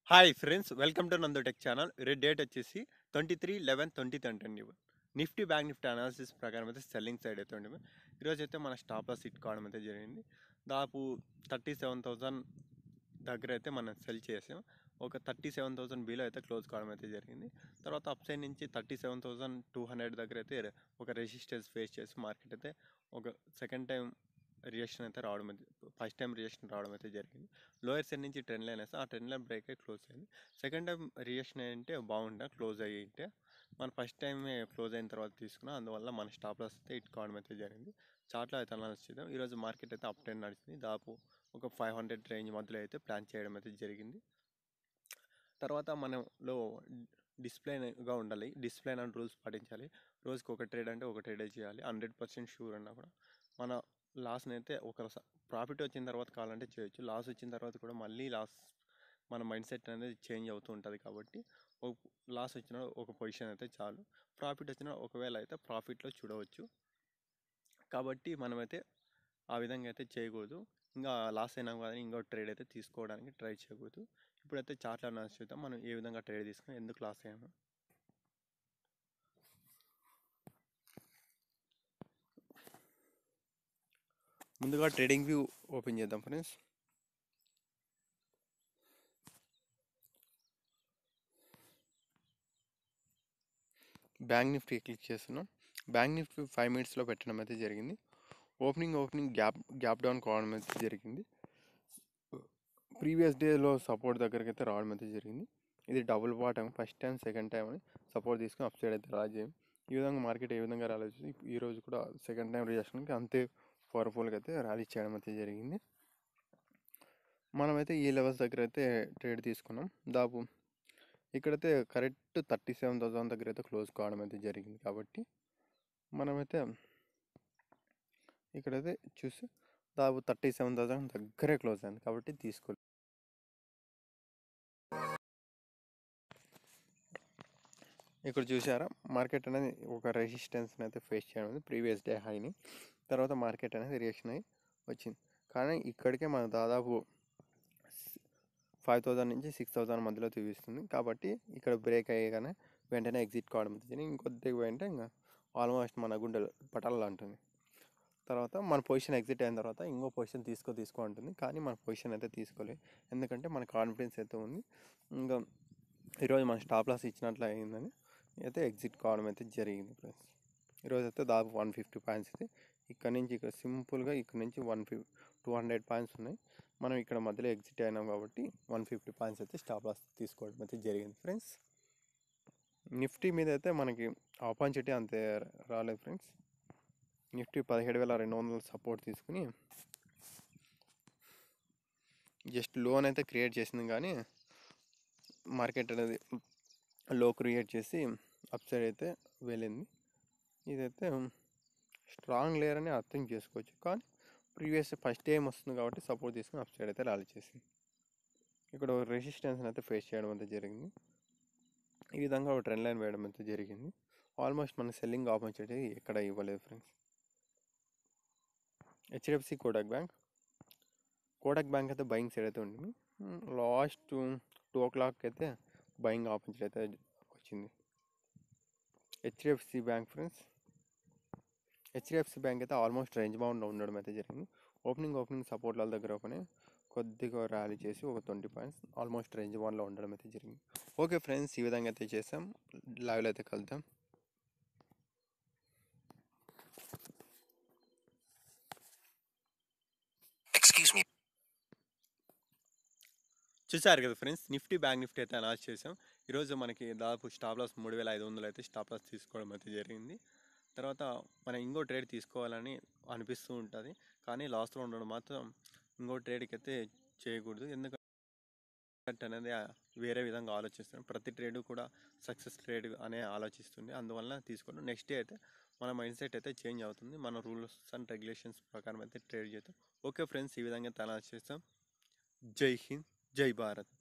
Hi friends welcome to Nandu tech channel rate date వచ్చేసి twenty three eleven twenty twenty nifty bank nifty analysis ప్రకారం అయితే selling side అయితే ఉండి ఈరోజు అయితే మన స్టాప్ లాస్ హిట్ కావడం అయితే జరిగింది దాదాపు థర్టీ సెవెన్ థౌసండ్ దగ్గర అయితే మనం సెల్ చేసాం ఒక థర్టీ సెవెన్ థౌసండ్ బిలో అయితే క్లోజ్ కావడం అయితే జరిగింది తర్వాత అప్ సైడ్ నుంచి thirty seven thousand two hundred దగ్గర అయితే ఒక రెసిస్టెన్స్ ఫేస్ చేసి మార్కెట్ అయితే ఒక సెకండ్ టైం రియాక్షన్ అయితే రావడం అయితే ఫస్ట్ టైం రియాక్షన్ రావడం అయితే జరిగింది లోయర్ సైడ్ నుంచి ట్రెండ్ లైన్ వేస్తే ఆ ట్రెండ్ లైన్ బ్రేక్ అయ్యి క్లోజ్ అయింది సెకండ్ టైం రియాక్షన్ ఏంటంటే బాగుండే క్లోజ్ అయ్యి ఉంటే మన ఫస్ట్ టైం క్లోజ్ అయిన తర్వాత తీసుకున్నాం అందువల్ల మన స్టాప్ లాస్ అయితే ఇట్ కావడం అయితే జరిగింది చార్ట్లో అయితే అనాలిసిస్ చేద్దాం ఈరోజు మార్కెట్ అయితే అప్ ట్రెండ్ నడిచింది దాదాపు ఒక ఫైవ్ హండ్రెడ్ రేంజ్ మధ్యలో అయితే ప్లాన్ చేయడం అయితే జరిగింది తర్వాత మనలో డిస్ప్లేగా ఉండాలి డిస్ప్లే అండ్ రూల్స్ పాటించాలి రోజుకి ఒక ట్రేడ్ అంటే ఒక ట్రేడే చేయాలి హండ్రెడ్ పర్సెంట్ షూర్ అన్నా కూడా మన లాస్ని అయితే ఒక ప్రాఫిట్ వచ్చిన తర్వాత కావాలంటే చేయొచ్చు లాస్ వచ్చిన తర్వాత కూడా మళ్ళీ లాస్ మన మైండ్ సెట్ అనేది చేంజ్ అవుతూ ఉంటుంది కాబట్టి ఒక లాస్ వచ్చిన ఒక పొజిషన్ అయితే చాలు ప్రాఫిట్ వచ్చిన ఒకవేళ అయితే ప్రాఫిట్లో చూడవచ్చు కాబట్టి మనమైతే ఆ విధంగా అయితే చేయకూడదు ఇంకా లాస్ అయినా కానీ ఇంకో ట్రేడ్ అయితే తీసుకోవడానికి ట్రై చేయకూడదు ఇప్పుడైతే చార్ట్లో అనాలిసిస్ చూద్దాం మనం ఏ విధంగా ట్రేడ్ తీసుకుని ఎందుకు లాస్ అయ్యాము ముందుగా ట్రేడింగ్ వ్యూ ఓపెన్ చేద్దాం ఫ్రెండ్స్ బ్యాంక్ నిఫ్టీ క్లిక్ చేస్తున్నాం బ్యాంక్ నిఫ్టీ ఫైవ్ మినిట్స్లో పెట్టడం అయితే జరిగింది opening opening gap gap down కావడం అయితే జరిగింది ప్రీవియస్ డేలో సపోర్ట్ దగ్గరికి అయితే రావడం అయితే జరిగింది ఇది double bottom first time second time అని సపోర్ట్ తీసుకుని అప్ సైడ్ అయితే రాజు ఈ విధంగా మార్కెట్ ఏ విధంగా ర్యాలీ వచ్చింది ఈ రోజు కూడా సెకండ్ టైం రియాక్షన్కి అంతే పవర్ఫుల్గా అయితే ర్యాలీ చేయడం అయితే జరిగింది మనమైతే ఈ లెవెల్స్ దగ్గర అయితే ట్రేడ్ తీసుకున్నాం దాపు ఇక్కడైతే కరెక్ట్ థర్టీ సెవెన్ థౌసండ్ దగ్గర అయితే క్లోజ్ కావడం అయితే జరిగింది కాబట్టి మనమైతే ఇక్కడైతే చూసి దాదాపు థర్టీ సెవెన్ థౌసండ్ దగ్గరే క్లోజ్ అయింది కాబట్టి తీసుకో ఇక్కడ చూసారా మార్కెట్ అనేది ఒక రెసిస్టెన్స్ని అయితే ఫేస్ చేయడం ఉంది ప్రీవియస్ డే హైని తర్వాత మార్కెట్ అనేది రియాక్షన్ అయ్యి వచ్చింది కానీ ఇక్కడికే మనకు దాదాపు ఫైవ్ థౌజండ్ నుంచి సిక్స్ థౌజండ్ మధ్యలో చూపిస్తుంది కాబట్టి ఇక్కడ బ్రేక్ అయ్యగానే వెంటనే ఎగ్జిట్ కావడం అవుతుంది ఇంకొద్దిగా పోయింటే ఇంకా ఆల్మోస్ట్ మన గుండెలు పటాలు అంటుంది తర్వాత మన పొజిషన్ ఎగ్జిట్ అయిన తర్వాత ఇంకో పొజిషన్ తీసుకో తీసుకో అంటుంది కానీ మన పొజిషన్ అయితే తీసుకోలేదు ఎందుకంటే మన కాన్ఫిడెన్స్ అయితే ఉంది ఇంకా ఈరోజు మన స్టాప్ లాస్ ఇచ్చినట్లు అయిందని అయితే ఎగ్జిట్ కావడం అయితే జరిగింది ఫ్రెండ్స్ ఈరోజు అయితే దాదాపు వన్ ఫిఫ్టీ పాయింట్స్ అయితే ఇక్కడ నుంచి ఇక్కడ సింపుల్గా ఇక్కడ నుంచి one fifty two hundred points ఉన్నాయి మనం ఇక్కడ మధ్యలో ఎగ్జిట్ అయినాం కాబట్టి వన్ ఫిఫ్టీ పాయింట్స్ అయితే స్టాప్ లాస్ తీసుకోవడం అయితే జరిగింది ఫ్రెండ్స్ నిఫ్టీ మీద అయితే మనకి ఆపర్చునిటీ అంతే రాలేదు ఫ్రెండ్స్ నిఫ్టీ పదిహేడు వేల రెండు వందల సపోర్ట్ తీసుకుని జస్ట్ లోన్ అయితే క్రియేట్ చేసింది కానీ మార్కెట్ అనేది లో క్రియేట్ చేసి అప్ సైడ్ అయితే వెళ్ళింది ఇదైతే స్ట్రాంగ్ లేయర్ అని అర్థం చేసుకోవచ్చు కానీ ప్రీవియస్ ఫస్ట్ టైం వస్తుంది కాబట్టి సపోర్ట్ తీసుకుని అప్ సైడ్ అయితే ర్యాలీ చేసింది ఇక్కడ రెసిస్టెన్స్ అయితే ఫేస్ చేయడం అయితే జరిగింది ఈ విధంగా ఒక ట్రెండ్ లైన్ వేయడం అయితే జరిగింది ఆల్మోస్ట్ మన సెల్లింగ్ ఆపర్చునిటీ ఎక్కడ ఇవ్వలేదు friends HDFC Kotak bank Kotak bank అయితే బయింగ్ సైడ్ అయితే ఉంటుంది లాస్ట్ టూ ఓ క్లాక్ అయితే బయింగ్ ఆపర్చునిటీ అయితే వచ్చింది HDFC bank friends HDFC bank అయితే ఆల్మోస్ట్ రేంజ్ బౌండ్ ఉండడం అయితే జరిగింది ఓపెనింగ్ ఓపెనింగ్ సపోర్ట్ల దగ్గర ఓపెన్ కొద్దిగా ర్యాలీ చేసి ఒక ట్వంటీ పాయింట్స్ ఆల్మోస్ట్ రేంజ్ వన్లో ఉండడం అయితే జరిగింది ఓకే ఫ్రెండ్స్ ఈ విధంగా అయితే చేసాం లైవ్లో అయితే కలుద్దాం Excuse me. చూసారు కదా ఫ్రెండ్స్ నిఫ్టీ బ్యాంక్ నిఫ్టీ అయితే అనాల్స్ చేసాం ఈరోజు మనకి దాదాపు స్టాప్ లాస్ మూడు వేల ఐదు వందలు అయితే స్టాప్ లాస్ తీసుకోవడం అయితే జరిగింది తర్వాత మనం ఇంకో ట్రేడ్ తీసుకోవాలని అనిపిస్తూ ఉంటుంది కానీ లాస్లో ఉండడం మాత్రం ఇంకో ట్రేడ్కి అయితే చేయకూడదు ఎందుకంటే అనేది వేరే విధంగా ఆలోచిస్తాం ప్రతి ట్రేడ్ కూడా సక్సెస్ ట్రేడ్ అనే ఆలోచిస్తుంది అందువలన తీసుకోవడం నెక్స్ట్ డే అయితే మన మైండ్ సెట్ అయితే చేంజ్ అవుతుంది మన రూల్స్ అండ్ రెగ్యులేషన్స్ ప్రకారం అయితే ట్రేడ్ చేస్తాం ఓకే ఫ్రెండ్స్ ఈ విధంగా అయితే అనాలిసిస్ చేస్తాం జై హింద్ జై భారత్